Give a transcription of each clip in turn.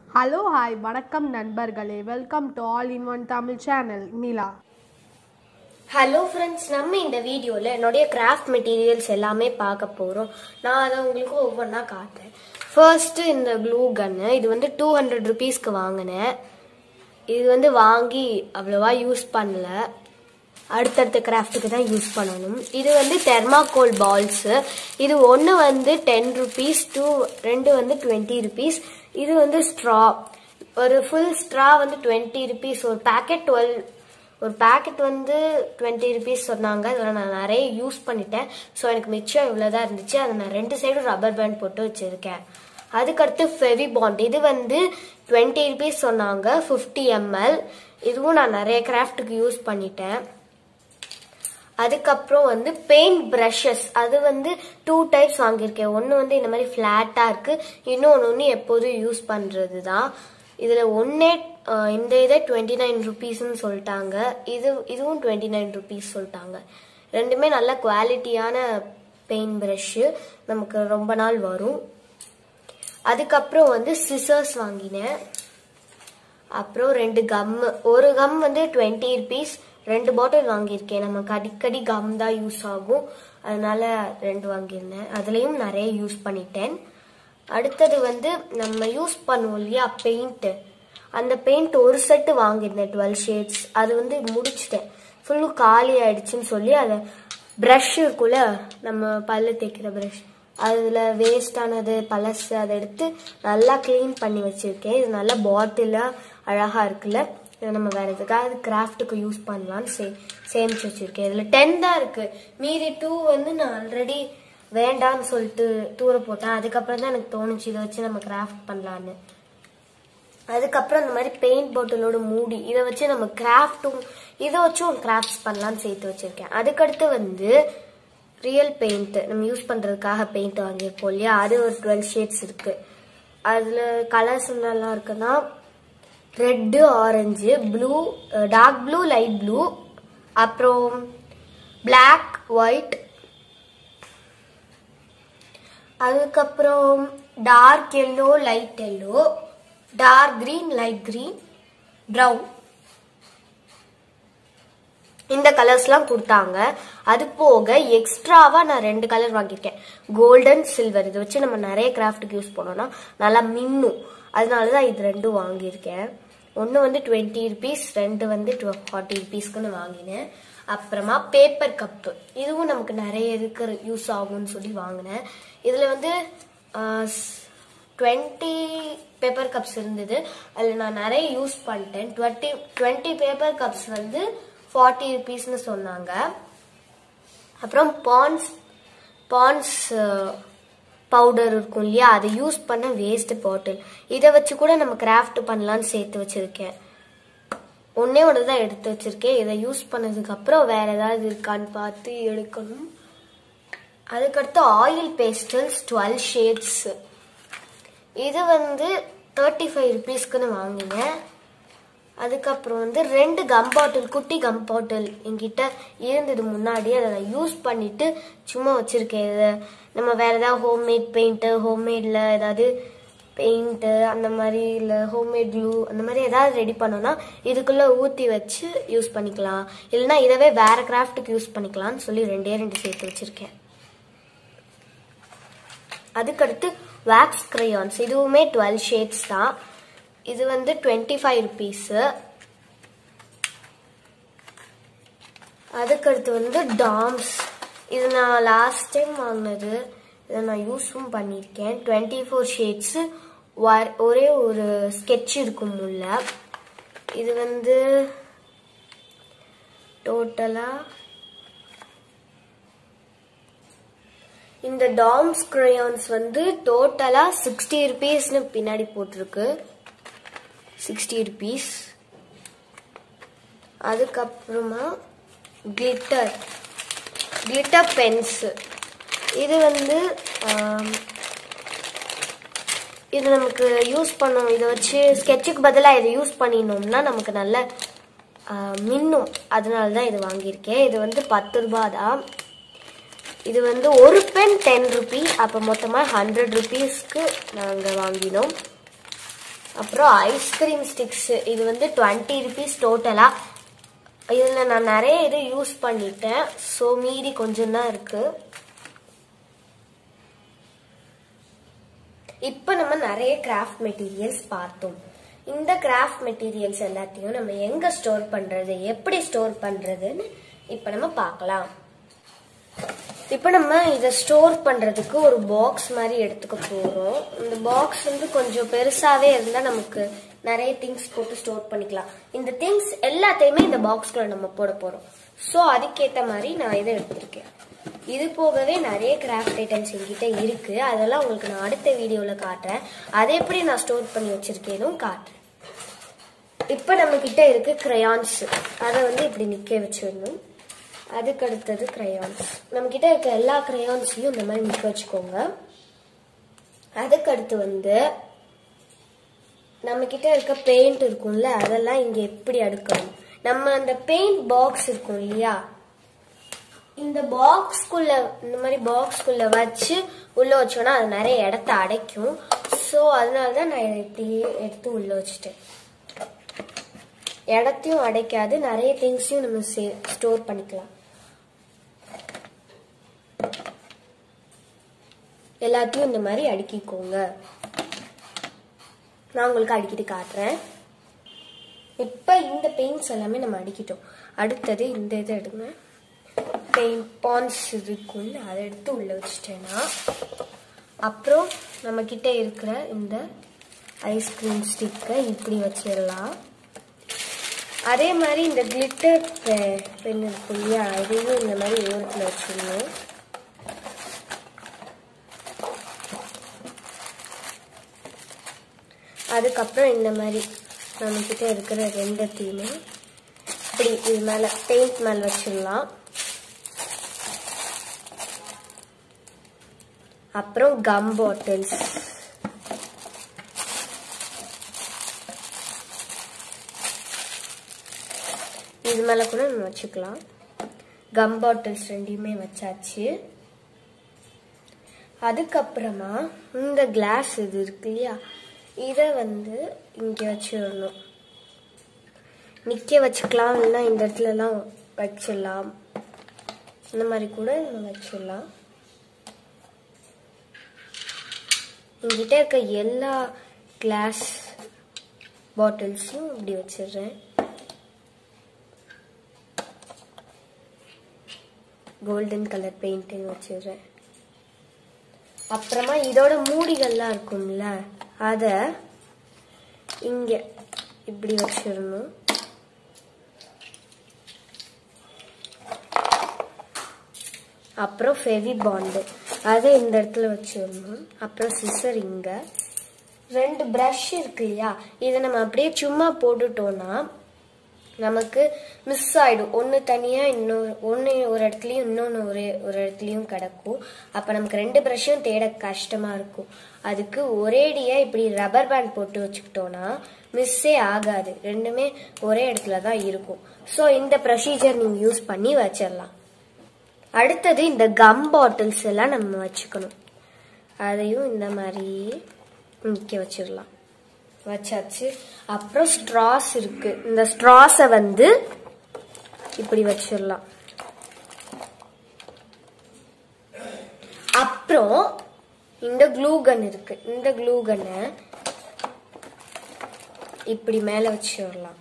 hello hi வணக்கம் நண்பர்களே welcome to all in one Tamil channel Nila hello friends நம்ம இந்த வீடியோவில் என்னுடைய கிராஃப்ட் மெட்டீரியல்ஸ் எல்லாமே பார்க்க போகிறோம் நான் அதை உங்களுக்கு ஒவ்வொன்றா காட்டுறேன் ஃபர்ஸ்ட்டு இந்த க்ளூ கன்னு இது வந்து டூ ஹண்ட்ரட் ருபீஸ்க்கு வாங்கினேன் இது வந்து வாங்கி அவ்வளோவா யூஸ் பண்ணல அடுத்தடுத்த கிராஃப்ட்டுக்கு தான் யூஸ் பண்ணணும் இது வந்து தெர்மாகோல் பால்ஸு இது ஒன்று வந்து டென் ருபீஸ் டூ ரெண்டு வந்து டுவெண்ட்டி ருபீஸ் இது வந்து ஸ்ட்ரா ஒரு ஃபுல் ஸ்ட்ரா வந்து டுவெண்ட்டி ருபீஸ் ஒரு பேக்கெட் டுவெல் ஒரு பேக்கெட் வந்து டுவெண்ட்டி ருபீஸ் சொன்னாங்க அதில் நான் நிறைய யூஸ் பண்ணிட்டேன் ஸோ எனக்கு மிச்சம் இவ்வளோ தான் இருந்துச்சு அதை நான் ரெண்டு சைடும் ரப்பர் பேண்ட் போட்டு வச்சுருக்கேன் அதுக்கடுத்து ஃபெவி பாண்ட் இது வந்து டுவெண்ட்டி ருபீஸ் சொன்னாங்க ஃபிஃப்டி எம்எல் இதுவும் நான் நிறைய கிராஃப்ட்டுக்கு யூஸ் பண்ணிட்டேன் அதுக்கப்புறம் வந்து பெயிண்ட் ப்ரஷஸ் அது வந்து டூ டைப்ஸ் வாங்கியிருக்கேன் ஒன்று வந்து இந்த மாதிரி ஃப்ளாட்டாக இருக்குது இன்னொன்று ஒன்று எப்போதும் யூஸ் பண்ணுறது தான் இதில் ஒன்றே இந்த இதை டுவெண்ட்டி நைன் ருபீஸ்ன்னு சொல்லிட்டாங்க இது இதுவும் டுவெண்ட்டி நைன் ருபீஸ் சொல்லிட்டாங்க ரெண்டுமே நல்ல குவாலிட்டியான பெயிண்ட் ப்ரஷ்ஷு நமக்கு ரொம்ப நாள் வரும் அதுக்கப்புறம் வந்து சிசர்ஸ் வாங்கினேன் அப்புறம் ரெண்டு கம்மு ஒரு கம் வந்து டுவெண்ட்டி ருபீஸ் ரெண்டு பாட்டில் வாங்கியிருக்கேன் நமக்கு அடிக்கடி கம் தான் யூஸ் ஆகும் அதனால ரெண்டு வாங்கியிருந்தேன் அதுலேயும் நிறைய யூஸ் பண்ணிட்டேன் அடுத்தது வந்து நம்ம யூஸ் பண்ணுவோம் இல்லையா பெயிண்ட்டு அந்த பெயிண்ட் ஒரு செட்டு வாங்கியிருந்தேன் டுவெல் ஷேட்ஸ் அது வந்து முடிச்சிட்டேன் ஃபுல்லும் காலி ஆயிடுச்சுன்னு சொல்லி அதை ப்ரஷ் இருக்குல்ல நம்ம பல்லு தேய்க்கிற ப்ரஷ் அதில் வேஸ்டானது பழசு அதை எடுத்து நல்லா க்ளீன் பண்ணி வச்சுருக்கேன் இது நல்லா பாட்டிலாக அழகாக இருக்குல்ல இதை நம்ம வேறு எதுக்காவது கிராஃப்ட்டுக்கு யூஸ் பண்ணலான்னு சே சேமிச்சு வச்சுருக்கேன் இதில் டென் தான் இருக்குது மீதி டூ வந்து நான் ஆல்ரெடி வேண்டான்னு சொல்லிட்டு தூர போட்டேன் அதுக்கப்புறம் தான் எனக்கு தோணுச்சு இதை வச்சு நம்ம கிராஃப்ட் பண்ணலான்னு அதுக்கப்புறம் இந்த மாதிரி பெயிண்ட் பாட்டிலோட மூடி இதை வச்சு நம்ம கிராஃப்ட்டும் இதை வச்சும் கிராஃப்ட்ஸ் பண்ணலாம்னு சேர்த்து வச்சுருக்கேன் அதுக்கடுத்து வந்து ரியல் பெயிண்ட் நம்ம யூஸ் பண்ணுறதுக்காக பெயிண்ட் வாங்கியிருப்போம் இல்லையா அது ஒரு டுவெல் ஷேட்ஸ் இருக்குது அதில் கலர்ஸ் என்னெல்லாம் இருக்குன்னா red orange blue dark blue light blue அப்புறம் பிளாக் ஒயிட் அதுக்கப்புறம் dark yellow light yellow dark green light green brown இந்த கலர்ஸ்லாம் கொடுத்தாங்க அது போக எக்ஸ்ட்ராவா நான் ரெண்டு கலர் வாங்கியிருக்கேன் கோல்டன் சில்வர் இதை வச்சு நம்ம நிறைய கிராஃப்ட்டுக்கு யூஸ் பண்ணோம்னா நல்லா மின்னும் அதனால தான் இது ரெண்டும் வாங்கியிருக்கேன் ஒன்று வந்து டுவெண்ட்டி ருபீஸ் ரெண்டு வந்து ஃபார்ட்டி ருபீஸ்க்குன்னு வாங்கினேன் அப்புறமா பேப்பர் கப்பு இதுவும் நமக்கு நிறைய இதுக்கு யூஸ் ஆகும்னு சொல்லி வாங்கினேன் இதில் வந்து டுவெண்ட்டி பேப்பர் கப்ஸ் இருந்தது அதில் நான் நிறைய யூஸ் பண்ணிட்டேன் டுவெண்ட்டி டுவெண்ட்டி பேப்பர் கப்ஸ் வந்து ஃபார்ட்டி ருபீஸ்னு சொன்னாங்க அப்புறம் பான்ஸ் பான்ஸ் பவுடர் இருக்கும் இல்லையா அதை யூஸ் பண்ண வேஸ்ட் பாட்டில் இதை வச்சு கூட நம்ம கிராஃப்ட் பண்ணலான்னு சேர்த்து வச்சிருக்கேன் ஒன்னே ஒன்று தான் எடுத்து வச்சிருக்கேன் இதை யூஸ் பண்ணதுக்கு அப்புறம் வேற ஏதாவது இருக்கான்னு பார்த்து எடுக்கணும் அதுக்கடுத்து ஆயில் பேஸ்டல்ஸ் டுவெல் ஷேட்ஸ் இது வந்து தேர்ட்டி ஃபைவ் ருபீஸ்க்குன்னு வாங்கினேன் அதுக்கப்புறம் வந்து ரெண்டு கம் பாட்டில் குட்டி கம் பாட்டில் என்கிட்ட இருந்தது முன்னாடி அதை நான் யூஸ் பண்ணிட்டு சும்மா வச்சிருக்கேன் இதை நம்ம வேற ஏதாவது ஹோம்மேட் பெயிண்ட்டு ஹோம்மேடில் ஏதாவது பெயிண்ட்டு அந்த மாதிரி இல்லை ஹோம்மேட் க்ளூ அந்த மாதிரி ஏதாவது ரெடி பண்ணோன்னா இதுக்குள்ளே ஊற்றி வச்சு யூஸ் பண்ணிக்கலாம் இல்லைனா இதவே வேற கிராஃப்ட்டுக்கு யூஸ் பண்ணிக்கலாம்னு சொல்லி ரெண்டே ரெண்டு சேர்த்து வச்சிருக்கேன் அதுக்கடுத்து வேக்ஸ் கிரையான்ஸ் இதுவுமே டுவெல் ஷேட்ஸ் தான் இது வந்து டுவெண்ட்டி ஃபைவ் ருபீஸு அதுக்கடுத்து வந்து டாம்ஸ் இது நான் லாஸ்ட் டைம் வாங்கினது இதை நான் யூஸும் பண்ணியிருக்கேன் டுவெண்ட்டி ஃபோர் ஷேட்ஸு ஒரே ஒரு ஸ்கெட்ச் இருக்கும் உள்ள இது வந்து டோட்டலாக இந்த டாம்ஸ் கிரையான்ஸ் வந்து டோட்டலாக சிக்ஸ்டி ருபீஸ்னு பின்னாடி போட்டிருக்கு சிக்ஸ்டி ருபீஸ் அதுக்கப்புறமா கிளிட்டர் கிளிட்டர் பென்ஸ் இது வந்து இது நமக்கு யூஸ் பண்ணோம் இதை வச்சு ஸ்கெட்சுக்கு பதிலாக இதை யூஸ் பண்ணினோம்னா நமக்கு நல்ல மின்னும் அதனால தான் இது வாங்கியிருக்கேன் இது வந்து பத்து ரூபா தான் இது வந்து ஒரு பென் டென் ருபி அப்போ மொத்தமாக ஹண்ட்ரட் ருபீஸ்க்கு நாங்கள் வாங்கினோம் அப்புறம் ஐஸ்கிரீம் ஸ்டிக்ஸ் இது வந்து டுவெண்ட்டி ருபீஸ் டோட்டலா இதுல நான் நிறைய இது யூஸ் பண்ணிட்டேன் ஸோ மீதி கொஞ்சம் தான் இருக்கு இப்போ நம்ம நிறைய கிராஃப்ட் மெட்டீரியல்ஸ் பார்த்தோம் இந்த கிராஃப்ட் மெட்டீரியல்ஸ் எல்லாத்தையும் நம்ம எங்க ஸ்டோர் பண்றது எப்படி ஸ்டோர் பண்றதுன்னு இப்போ நம்ம பார்க்கலாம் இப்போ நம்ம இதை ஸ்டோர் பண்றதுக்கு ஒரு பாக்ஸ் மாதிரி எடுத்துக்க போறோம் இந்த பாக்ஸ் வந்து கொஞ்சம் பெருசாவே இருந்தா நமக்கு நிறைய திங்ஸ் போட்டு ஸ்டோர் பண்ணிக்கலாம் இந்த திங்ஸ் எல்லாத்தையுமே இந்த பாக்ஸ்குள்ள நம்ம போட போறோம் ஸோ அதுக்கேற்ற மாதிரி நான் இதை எடுத்திருக்கேன் இது போகவே நிறைய கிராஃப்ட் ஐட்டம்ஸ் என்கிட்ட இருக்கு அதெல்லாம் உங்களுக்கு நான் அடுத்த வீடியோல காட்டுறேன் அதை எப்படி நான் ஸ்டோர் பண்ணி வச்சிருக்கேனும் காட்டுறேன் இப்போ நம்ம கிட்ட இருக்கு கிரையான்ஸ் அதை வந்து இப்படி நிக்க வச்சிடணும் அதுக்கு அடுத்தது கிரையான்ஸ் நம்ம கிட்ட இருக்க எல்லா கிரையான்ஸையும் இந்த மாதிரி நிக்க வச்சுக்கோங்க அதுக்கு அடுத்து வந்து நம்ம கிட்ட இருக்க பெயிண்ட் இருக்கும்ல அதெல்லாம் இங்க எப்படி அடுக்கணும் நம்ம அந்த பெயிண்ட் பாக்ஸ் இருக்கும் இல்லையா இந்த பாக்ஸ்குள்ள இந்த மாதிரி பாக்ஸ்குள்ள வச்சு உள்ள வச்சோம்னா அது நிறைய இடத்த அடைக்கும் ஸோ அதனால தான் நான் இதை இப்படியே எடுத்து உள்ள வச்சுட்டேன் இடத்தையும் அடைக்காது நிறைய திங்ஸையும் நம்ம ஸ்டோர் பண்ணிக்கலாம் எல்லாத்தையும் இந்த மாதிரி அடுக்கிக்கோங்க நான் உங்களுக்கு அடிக்கிட்டு காட்டுறேன் இப்போ இந்த பெயிண்ட்ஸ் எல்லாமே நம்ம அடிக்கிட்டோம் அடுத்தது இந்த இதை எடுங்க பெயிண்ட் பான்ஸ் இருக்கும்ல அதை எடுத்து உள்ள வச்சுட்டேன்னா அப்புறம் நம்ம கிட்ட இருக்கிற இந்த ஐஸ்கிரீம் ஸ்டிக்கை இப்படி வச்சிடலாம் அதே மாதிரி இந்த கிளிட்டர் பென் இருக்கு இல்லையா இதையும் இந்த மாதிரி ஓரத்தில் வச்சிடணும் அதுக்கப்புறம் இந்த மாதிரி நம்ம கிட்ட இருக்கிற ரெண்டத்தையுமே இப்படி இது மேல பெயிண்ட் மேல வச்சிடலாம் அப்புறம் கம் பாட்டில்ஸ் இது மேல கூட நம்ம வச்சுக்கலாம் கம் பாட்டில்ஸ் ரெண்டையுமே வச்சாச்சு அதுக்கப்புறமா இந்த கிளாஸ் இது இருக்கு இல்லையா இதை வந்து இங்கே வச்சிடணும் நிற்க வச்சுக்கலாம் இல்லைன்னா இந்த இடத்துலலாம் வச்சிடலாம் இந்த மாதிரி கூட நம்ம வச்சிடலாம் என்கிட்ட இருக்க எல்லா கிளாஸ் பாட்டில்ஸையும் இப்படி வச்சிடுறேன் கோல்டன் கலர் பெயிண்டிங் வச்சிடுறேன் அப்புறமா இதோட மூடிகள்லாம் இருக்கும்ல அதை இங்க இப்படி வச்சிடணும் அப்புறம் ஃபெவி பாண்டு அதை இந்த இடத்துல வச்சிடணும் அப்புறம் சிசர் இங்க ரெண்டு ப்ரஷ் இருக்கு இல்லையா இதை நம்ம அப்படியே சும்மா போட்டுட்டோம்னா நமக்கு மிஸ் ஆயிடும் ஒன்று தனியாக இன்னொரு ஒன்று ஒரு இடத்துலையும் இன்னொன்று ஒரு ஒரு இடத்துலையும் கிடக்கும் அப்போ நமக்கு ரெண்டு ப்ரஷ்ஷும் தேட கஷ்டமாக இருக்கும் அதுக்கு ஒரேடியாக இப்படி ரப்பர் பேண்ட் போட்டு வச்சுக்கிட்டோன்னா மிஸ்ஸே ஆகாது ரெண்டுமே ஒரே இடத்துல தான் இருக்கும் ஸோ இந்த ப்ரொசீஜர் நீங்கள் யூஸ் பண்ணி வச்சிடலாம் அடுத்தது இந்த கம் பாட்டில்ஸ் எல்லாம் நம்ம வச்சுக்கணும் அதையும் இந்த மாதிரி நிற்க வச்சிடலாம் வச்சாச்சு அப்புறம் ஸ்ட்ராஸ் இருக்கு இந்த ஸ்ட்ராஸை வந்து இப்படி வச்சிடலாம் அப்புறம் இந்த க்ளூ கன் இருக்கு இந்த க்ளூ கன்னை இப்படி மேலே வச்சிடலாம்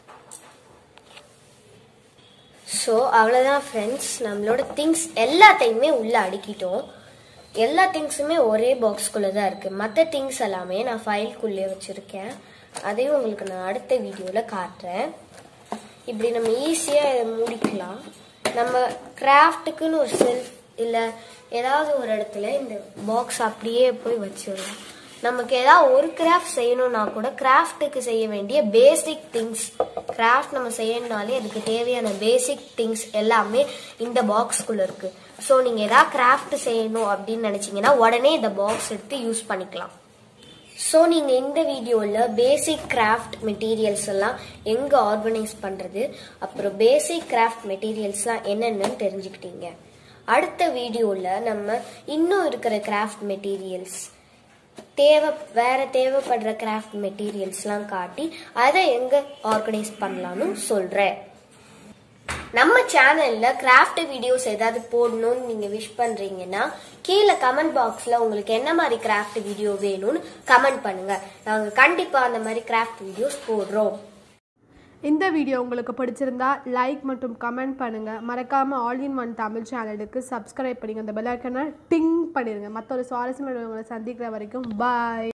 ஸோ அவ்வளோதான் ஃப்ரெண்ட்ஸ் நம்மளோட திங்ஸ் எல்லாத்தையுமே உள்ளே அடுக்கிட்டோம் எல்லா திங்ஸுமே ஒரே பாக்ஸ்குள்ளே தான் இருக்குது மற்ற திங்ஸ் எல்லாமே நான் ஃபைல்குள்ளே வச்சுருக்கேன் அதையும் உங்களுக்கு நான் அடுத்த வீடியோவில் காட்டுறேன் இப்படி நம்ம ஈஸியாக இதை மூடிக்கலாம் நம்ம கிராஃப்ட்டுக்குன்னு ஒரு செல்ஃப் இல்லை ஏதாவது ஒரு இடத்துல இந்த பாக்ஸ் அப்படியே போய் வச்சிடலாம் நமக்கு ஏதாவது ஒரு கிராஃப்ட் செய்யணும்னா கூட கிராஃப்ட்டுக்கு செய்ய வேண்டிய பேசிக் திங்ஸ் கிராஃப்ட் நம்ம செய்யணும்னாலே அதுக்கு தேவையான பேசிக் திங்ஸ் எல்லாமே இந்த பாக்ஸ்குள்ள இருக்கு ஸோ நீங்கள் ஏதாவது கிராஃப்ட் செய்யணும் அப்படின்னு நினச்சிங்கன்னா உடனே இந்த பாக்ஸ் எடுத்து யூஸ் பண்ணிக்கலாம் ஸோ நீங்கள் இந்த வீடியோவில் பேசிக் கிராஃப்ட் மெட்டீரியல்ஸ் எல்லாம் எங்கே ஆர்கனைஸ் பண்ணுறது அப்புறம் பேசிக் கிராஃப்ட் மெட்டீரியல்ஸ்லாம் என்னென்னு தெரிஞ்சுக்கிட்டீங்க அடுத்த வீடியோவில் நம்ம இன்னும் இருக்கிற கிராஃப்ட் மெட்டீரியல்ஸ் தேவை வேற தேவைப்படுற கிராஃப்ட் மெட்டீரியல்ஸ்லாம் காட்டி அதை எங்க ஆர்கனைஸ் பண்ணலாம்னு சொல்றேன் நம்ம சேனல்ல கிராஃப்ட் வீடியோஸ் ஏதாவது போடணும்னு நீங்க விஷ் பண்றீங்கன்னா கீழே கமெண்ட் பாக்ஸ்ல உங்களுக்கு என்ன மாதிரி கிராஃப்ட் வீடியோ வேணும்னு கமெண்ட் பண்ணுங்க நாங்க கண்டிப்பா அந்த மாதிரி கிராஃப்ட் வீடியோஸ் போடுறோம் இந்த வீடியோ உங்களுக்கு பிடிச்சிருந்தா லைக் மற்றும் கமெண்ட் பண்ணுங்க மறக்காம ஆல் இன் ஒன் தமிழ் சேனலுக்கு சப்ஸ்கிரைப் பண்ணுங்க அந்த பெல் ஐக்கனை டிங் பண்ணிருங்க மற்ற ஒரு சுவாரஸ்யமான உங்களை சந்திக்கிற வரைக்கும் பாய்